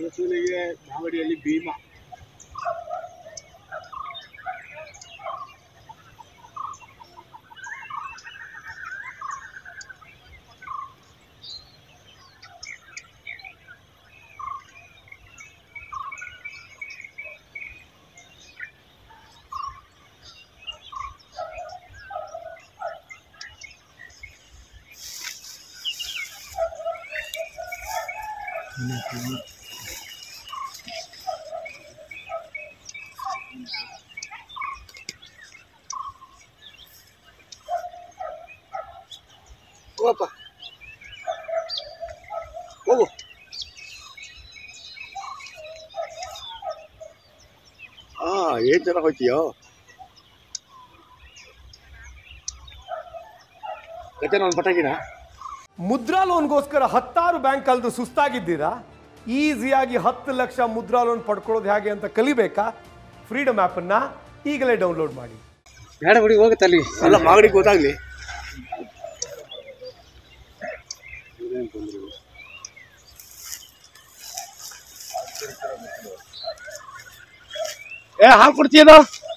ವಸೂಲಿಗೆ ಮಾಗಡಿಯಲ್ಲಿ ಭೀಮಾ ಹೋಗಪ್ಪ ಹೋಗು ಹಾ ಏನ್ ಚೆನ್ನಾಗಿ ಹೋಯ್ತೀಯೋ ಗಜನ ಒಂದು ಪಟಾಕಿನ ಮುದ್ರಾ ಲೋನ್ಗೋಸ್ಕರ ಹತ್ತಾರು ಬ್ಯಾಂಕ್ ಕಲ್ದು ಸುಸ್ತಾಗಿದ್ದೀರಾ ಈಸಿಯಾಗಿ ಹತ್ತು ಲಕ್ಷ ಮುದ್ರಾ ಲೋನ್ ಪಡ್ಕೊಳ್ಳೋದು ಹೇಗೆ ಅಂತ ಕಲಿಬೇಕಾ ಫ್ರೀಡಮ್ ಆ್ಯಪನ್ನು ಈಗಲೇ ಡೌನ್ಲೋಡ್ ಮಾಡಿ ಬೇಡ ಬಿಡಿ ಹೋಗುತ್ತೆ ಅಲ್ಲಿ ಅಲ್ಲ ಮಾಗಡಿಗೆ ಗೊತ್ತಾಗ್ಲಿ ಏ ಹಾಲು ಕೊಡ್ತೀಯದ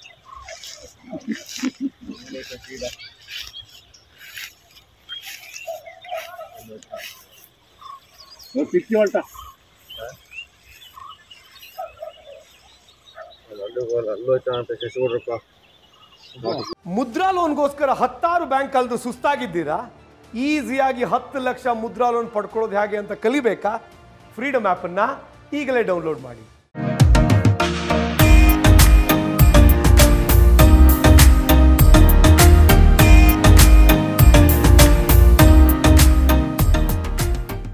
ಸಿಕ್ಕಿ ಹೊಂಟ ಮುದ್ರಾ ಲೋನ್ಗೋಸ್ಕರ ಹತ್ತಾರು ಬ್ಯಾಂಕ್ ಕಲ್ದು ಸುಸ್ತಾಗಿದ್ದೀರಾ ಈಸಿಯಾಗಿ ಹತ್ತು ಲಕ್ಷ ಮುದ್ರಾ ಲೋನ್ ಪಡ್ಕೊಳ್ಳೋದು ಹೇಗೆ ಅಂತ ಕಲಿಬೇಕಾ ಫ್ರೀಡಮ್ ಆ್ಯಪನ್ನು ಈಗಲೇ ಡೌನ್ಲೋಡ್ ಮಾಡಿ